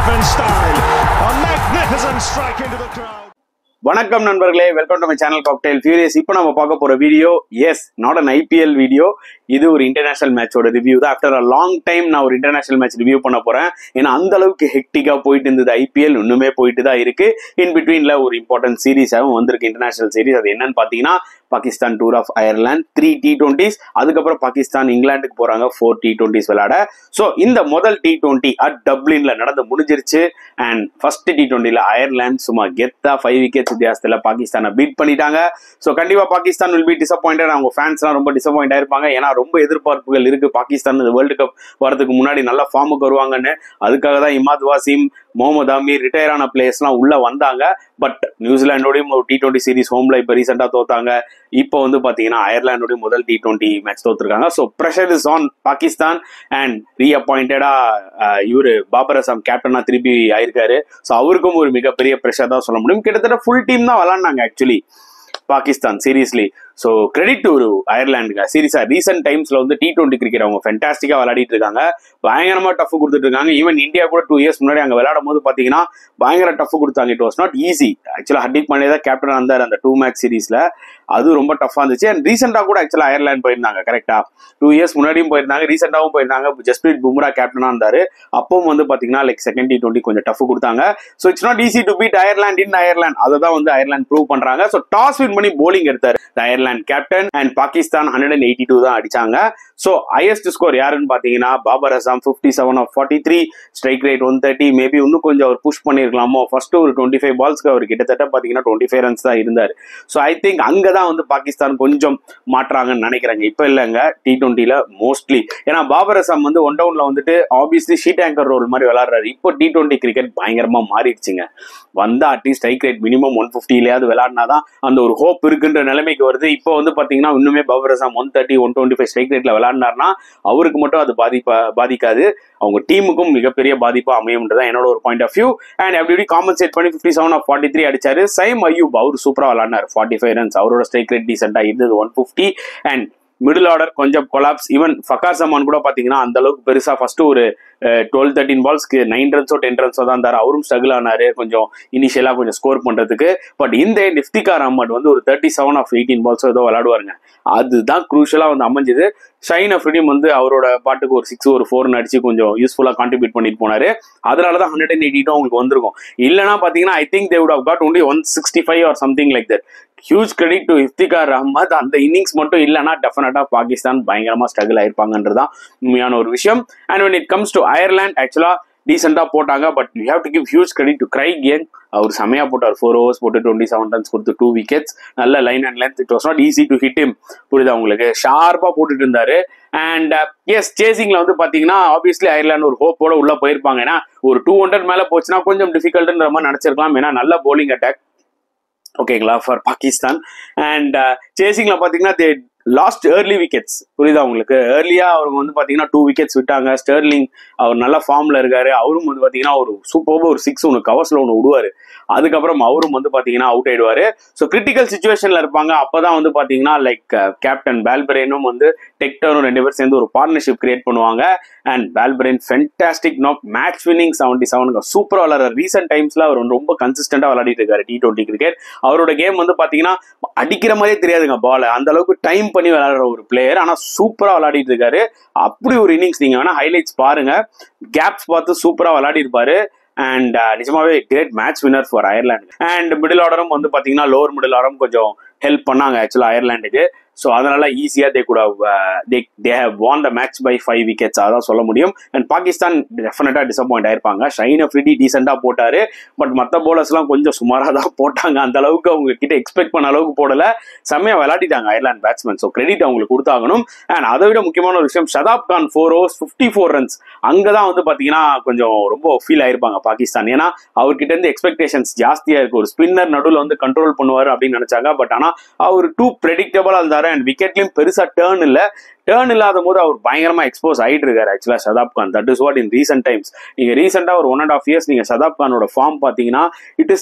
defence style. A magnificent strike into the crowd. வணக்கம் நண்பர்களே welcome to my channel cocktail furious இப்போ நம்ம பார்க்க போற video is not an IPL video இது ஒரு இன்டர்நேஷனல் மேட்சோட ரிவ்யூ தான் ஆஃப்டர் அ லாங் டைம் நான் ஒரு இன்டர்நேஷனல் மேட்ச் ரிவ்யூ பண்ண போறேன் ஏன்னா அந்த அளவுக்கு ஹெக்டிக்கா போயிட்டு இருந்தது ஐபிஎல் இன்னுமே போயிட்டு தான் இருக்கு இன் பிட்வீன்ல ஒரு இம்பார்ட்டன்ட் சீரீஸாகவும் வந்திருக்கு இன்டர்நேஷனல் சீரீஸ் அது என்னன்னு பாத்தீங்கன்னா Pakistan tour of Ireland three T twenties அதுக்கப்புறம் பாகிஸ்தான் இங்கிலாந்துக்கு போறாங்க ஃபோர் டி டுவெண்ட்டிஸ் விளையாட ஸோ இந்த முதல் டி டுவெண்ட்டி அட் டப்ளின்ல நடந்து முடிஞ்சிருச்சு அண்ட் ஃபர்ஸ்ட் டி டுவெண்ட்டில அயர்லாந்து சும்மா கெத்தா ஃபைவ் விக்கெட்ஸ் வித்தியாசத்துல பாகிஸ்தானை பீட் பண்ணிட்டாங்க ஸோ கண்டிப்பா பாகிஸ்தான் வில் பி டிசப்பாயிண்டட் அவங்க ஃபேன்ஸ்லாம் ரொம்ப டிசப்பாயிண்ட் ஆயிருப்பாங்க ஏன்னா ரொம்ப எதிர்பார்ப்புகள் இருக்கு பாகிஸ்தான் இந்த வேர்ல்டு கப் வரதுக்கு முன்னாடி நல்ல ஃபார்முக்கு வருவாங்கன்னு அதுக்காக தான் இமாத் வாசிம் முகமது அமீர் ரிட்டையர் ஆன பிளேயர்ஸ்லாம் உள்ள வந்தாங்க பட் நியூசிலாண்டோடையும் ஒரு டி டுவெண்ட்டி சீரிஸ் ஹோம்ல இப்போ ரீசெண்டாக தோத்தாங்க இப்போ வந்து பார்த்தீங்கன்னா அயர்லாண்டோடைய முதல் டி டுவெண்ட்டி மேட்ச் தோத்துருக்காங்க so pressure is on Pakistan and ரீஅப்பாயிண்டடா இவரு பாபர் அசாம் கேப்டனா திருப்பி ஆயிருக்காரு ஸோ அவருக்கும் ஒரு மிகப்பெரிய ப்ரெஷர் தான் சொல்ல முடியும் கிட்டத்தட்ட ஃபுல் டீம் தான் விளாண்டாங்க actually Pakistan seriously so credit to அயர்லாண்டுங்க சீரியஸா ரீசெண்ட் டைம்ஸ்ல வந்து டி டுவெண்ட்டி கிரிக்கெட் அவங்க ஃபென்டாஸ்டிக்கா விளையாடிட்டு இருக்காங்க பயங்கரமா டஃப் கொடுத்துட்டு இருக்காங்க ஈவன் இந்தியா கூட டூ இயர்ஸ் முன்னாடி அங்க விளையாடும் போது பாத்தீங்கன்னா பயங்கர டஃப் கொடுத்தாங்க இட் வாஸ் நாட் ஈஸி ஆக்சுவலா ஹர்திக் பாண்டே தான் கேப்டன் இருந்தார் அந்த டூ மேட்ச் சீரீஸ்ல அது ரொம்ப டஃபா இருந்துச்சு அண்ட் ரீசெண்டா கூட ஆக்சுவலா அயர்லாந்து போயிருந்தாங்க கரெக்டா டூ இயர்ஸ் முன்னாடியும் போயிருந்தாங்க ரீசெண்டாவும் போயிருந்தாங்க ஜஸ்பிரீத் பும்ரா கேப்டனா இருந்தாரு அப்பவும் வந்து பாத்தீங்கன்னா லைக் செகண்ட் டி டுவெண்ட்டி கொஞ்சம் டஃப் கொடுத்தாங்க so it's not easy to beat Ireland in Ireland அதை தான் வந்து அயர்லாந்து ப்ரூவ் பண்றாங்க ஸோ டாஸ் வின் பண்ணி போலிங் எடுத்தாரு Ireland captain and Pakistan hundred and eighty two தான் அடிச்சாங்க ஸோ ஹையஸ்ட் ஸ்கோர் யாருன்னு பாத்தீங்கன்னா Babar Azam fifty seven off forty three strike rate one thirty maybe இன்னும் கொஞ்சம் அவர் புஷ் பண்ணிருக்கலாமோ ஃபர்ஸ்ட் ஒரு டுவெண்ட்டி ஃபைவ் பால்ஸ்க்கு அவர் கிட்டத்தட்ட பாத்தீங்கன்னா டுவெண்ட்டி ஃபைவ் ரன்ஸ் தான் இருந்தார் ஸோ ஐ திங்க் அங்கே தான் வந்து பாகிஸ்தான் கொஞ்சம் மாற்றாங்கன்னு நினைக்கிறாங்க இப்போ இல்லைங்க டி டுவெண்ட்டில மோஸ்ட்லி ஏன்னா பாபர் அசாம் வந்து ஒன் டவுன்ல வந்துட்டு ஆப்வியஸ்லி ஷீட் ஆங்கர் ரோல் மாதிரி விளாடுறாரு இப்போ டி டுவெண்ட்டி கிரிக்கெட் பயங்கரமா மாறிடுச்சுங்க வந்தா at least strike rate minimum one ஃபிஃப்டிலேயாவது விளாடினாதான் அந்த ஒரு ஹோப் இருக்குன்ற நிலைமைக்கு வருது இப்போ வந்து பாத்தீங்கன்னா இன்னுமே Babar Azam one thirty one twenty five strike ரேட்ல விளாடினார்னா அவருக்கு மட்டும் அது பாதிப்பா பாதிக்காது அவங்க டீமுக்கும் மிகப்பெரிய பாதிப்பா அமையும்ன்றதான் என்னோட ஒரு பாயிண்ட் ஆஃப் வியூ அண்ட் அப்படி இப்படி காம்பன்சேட் பண்ணி fifty seven off forty three அடிச்சாரு சைம் ஐயூப் அவர் சூப்பரா விளாடினார் ஃபார்ட்டி ஃபைவ் ரன்ஸ் அவரோட ஸ்ட்ரைக் ரேட் டீசெண்டா இருந்தது one fifty and middle order கொஞ்சம் கொலாப்ஸ் ஈவன் ஃபக்கார் சமான் கூட பாத்தீங்கன்னா அந்த அளவுக்கு பெருசா ஃபர்ஸ்ட் ஒரு டுவெல் தேர்ட்டின் பால்ஸ்க்கு நைன் ரன்ஸோ டென் ரன்ஸோ தான் இருந்தாரு அவரும் ஸ்ட்ரகிள் ஆனாரு கொஞ்சம் இனிஷியலா கொஞ்சம் ஸ்கோர் பண்றதுக்கு பட் இந்த இஃப்திகார் அஹமட் வந்து ஒரு தேர்ட்டி செவன் ஆஃப் எயிட்டீன் பால்ஸோ ஏதோ விளாடுவாருங்க அதுதான் குரூஷலா வந்து அமைஞ்சது ஷைன் அஃப்ரிடியும் வந்து அவரோட பாட்டுக்கு ஒரு சிக்ஸ் ஒரு ஃபோர்னு அடிச்சு கொஞ்சம் யூஸ்ஃபுல்லா கான்ட்ரிபியூட் பண்ணிட்டு போனாரு அதனால தான் ஹண்ட்ரட் அண்ட் எயிட்டி அவங்களுக்கு வந்திருக்கும் இல்லைனா பாத்தீங்கன்னா I think they would have got only one sixty five or something like that huge credit to Iftikhar Ahmed அந்த இன்னிங்ஸ் மட்டும் இல்லைனா டெஃபினட்டா பாகிஸ்தான் பயங்கரமா ஸ்ட்ரகிள் ஆயிருப்பாங்கன்றதான் உண்மையான ஒரு விஷயம் and when it comes to Ireland ஆக்சுவலா டீசெண்டா போட்டாங்க but you have to give huge credit to Craig கேங் அவர் செமையா போட்டார் ஃபோர் ஓவர்ஸ் போட்டு டுவெண்ட்டி செவன் ரன்ஸ் கொடுத்து டூ விக்கெட்ஸ் நல்ல line and length it was not easy to hit him புரியுதா உங்களுக்கு ஷார்ப்பா போட்டுட்டு இருந்தாரு அண்ட் எஸ் சேசிங்ல வந்து பாத்தீங்கன்னா ஆப்வியஸ்லி அயர்லாந்து ஒரு ஹோப்போட உள்ள போயிருப்பாங்க ஏன்னா ஒரு டூ ஹண்ட்ரட் மேல போச்சுன்னா கொஞ்சம் டிஃபிகல்ட்ன்ற மாதிரி நினைச்சிருக்கலாம் ஏன்னா நல்ல போலிங் அட்டாக் ஓகேங்களா ஃபார் பாகிஸ்தான் அண்ட் சேசிங்ல பாத்தீங்கன்னா தே லாஸ்ட் ஏர்லி விக்கெட்ஸ் புரியுதா உங்களுக்கு ஏர்லியா அவங்க வந்து பாத்தீங்கன்னா டூ விக்கெட்ஸ் விட்டாங்க ஸ்டெர்லிங் அவர் நல்ல ஃபார்ம்ல இருக்காரு அவரும் வந்து பாத்தீங்கன்னா ஒரு சூப்பராக ஒரு சிக்ஸ் ஒன்று கவர்ஸ்ல ஒன்று விடுவாரு அதுக்கப்புறம் அவரும் வந்து பாத்தீங்கன்னா அவுட் ஆயிடுவாரு ஸோ கிரிட்டிக்கல் சுச்சுவேஷன்ல இருப்பாங்க அப்பதான் வந்து பாத்தீங்கன்னா லைக் கேப்டன் பால்பரேனும் வந்து டெக்டரும் ரெண்டு பேரும் சேர்ந்து ஒரு பார்ட்னர்ஷிப் கிரியேட் பண்ணுவாங்க and Balbirnie fantastic knock match winning seventy செவனுக்கு சூப்பரா விளாடுற ரீசெண்ட் டைம்ஸ்ல அவர் வந்து ரொம்ப கன்சிஸ்டண்டா விளையாடிட்டு இருக்காரு டி டுவெண்ட்டி கிரிக்கெட் அவரோட கேம் வந்து பாத்தீங்கன்னா அடிக்கிற மாதிரியே தெரியாதுங்க பால் அந்த அளவுக்கு டைம் பண்ணி விளையாடுற ஒரு பிளேயர் ஆனா சூப்பரா விளையாடிட்டு இருக்காரு அப்படி ஒரு இன்னிங்ஸ் நீங்க வேணா ஹைலைட்ஸ் பாருங்க கேப்ஸ் பார்த்து சூப்பரா விளையாடி இருப்பாரு அண்ட் நிஜமாவே great match winner for Ireland and middle ஆர்டரும் வந்து பாத்தீங்கன்னா லோவர் மிடில் ஆர்டரும் கொஞ்சம் ஹெல்ப் பண்ணாங்க ஆக்சுவலா அயர்லாண்டுக்கு ஸோ அதனால ஈஸியா தே கூட they they have won the match by five wickets அதான் சொல்ல முடியும் அண்ட் பாகிஸ்தான் டெஃபினட்டா டிசப்பாயிண்ட் ஆயிருப்பாங்க ஷைன் அஃப்ரிடி டீசெண்டா போட்டாரு பட் மற்ற போலர்ஸ்லாம் கொஞ்சம் சுமாராக தான் போட்டாங்க அந்த அளவுக்கு அவங்க கிட்ட எக்ஸ்பெக்ட் பண்ண அளவுக்கு போடல செம்மையா விளையாடிட்டாங்க அயர்லாந்து பேட்ஸ்மேன் ஸோ கிரெடிட் அவங்களுக்கு கொடுத்தாகணும் அண்ட் அதை விட முக்கியமான ஒரு விஷயம் Shadab Khan four overs fifty four runs அங்கதான் வந்து பாத்தீங்கன்னா கொஞ்சம் ரொம்ப ஃபீல் ஆயிருப்பாங்க பாகிஸ்தான் ஏன்னா அவர்கிட்ட இருந்து எக்ஸ்பெக்டேஷன்ஸ் ஜாஸ்தியா இருக்கு ஒரு ஸ்பின்னர் நடுவில் வந்து கண்ட்ரோல் பண்ணுவாரு அப்படின்னு நினைச்சாங்க பட் ஆனா அவர் டூ ப்ரெடிக்டபிளா இருந்தாரு அண்ட் விக்கெட்லயும் பெருசா டேர்ன் இல்ல டேர்ன் இல்லாத போது அவர் பயங்கரமா எக்ஸ்போஸ் ஆயிட்டு இருக்காரு ஆக்சுவலா Shadab Khan that is what in recent times நீங்க ரீசெண்டா ஒரு ஒன் அண்ட் ஆஃப் இயர்ஸ் நீங்க ஷதாப் கானோட ஃபார்ம் பாத்தீங்கன்னா இட் இஸ்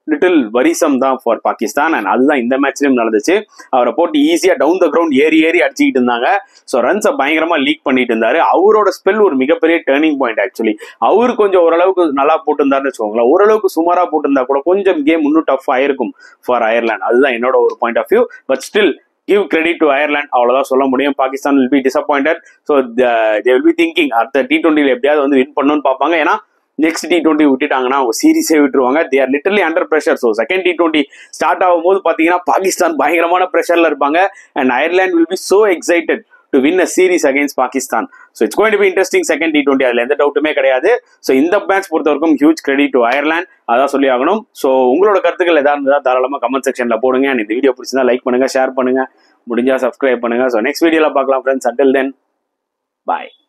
லிட்டில் வரிசம் தான் ஃபார் பாகிஸ்தான் அண்ட் அதுதான் இந்த மேட்ச்லயும் நடந்துச்சு அவரை போட்டு ஈஸியா டவுன் த கிரவுண்ட் ஏறி ஏறி அடிச்சுக்கிட்டு இருந்தாங்க ஸோ ரன்ஸை பயங்கரமா லீக் பண்ணிட்டு இருந்தாரு அவரோட ஸ்பெல் ஒரு மிகப்பெரிய டேர்னிங் பாயிண்ட் ஆக்சுவலி அவரு கொஞ்சம் ஓரளவுக்கு நல்லா போட்டிருந்தாருன்னு வச்சுக்கோங்களேன் ஓரளவுக்கு சுமாரா போட்டிருந்தா கூட கொஞ்சம் கேம் இன்னும் டஃப் ஆயிருக்கும் ஃபார் அயர்லாந்து அதுதான் என்னோட ஒரு point of view but still give credit to Ireland அவ்வளவுதான் சொல்ல முடியும் Pakistan will be disappointed so they will be thinking அடுத்த டி டுவெண்ட்டில எப்படியாவது வந்து வின் பண்ணணும்னு பார்ப்பாங்க ஏன்னா நெக்ஸ்ட் டி டுவெண்ட்டி விட்டுட்டாங்கன்னா அவங்க சீரிஸே விட்டுருவாங்க they are literally under pressure so second T twenty start ஆகும்போது பார்த்தீங்கன்னா பாகிஸ்தான் பயங்கரமான ப்ரெஷர்ல இருப்பாங்க and Ireland will be so excited to win a series against Pakistan so it's going to be interesting second T twenty அதில் எந்த டவுட்டுமே கிடையாது ஸோ இந்த match பொறுத்த வரைக்கும் ஹியூஜ் கிரெடிட் டு அயர்லாந்து அதான் சொல்லி ஆகணும் ஸோ உங்களோட கருத்துக்கள் எதாவது இருந்தால் தாராளமாக கமெண்ட் செக்ஷனில் போடுங்க அண்ட் இந்த வீடியோ பிடிச்சிருந்தா லைக் பண்ணுங்க ஷேர் பண்ணுங்க முடிஞ்சா சப்ஸ்கிரைப் பண்ணுங்க ஸோ நெக்ஸ்ட் வீடியோவில் பார்க்கலாம் ஃப்ரெண்ட்ஸ் அண்டில் தென் பாய்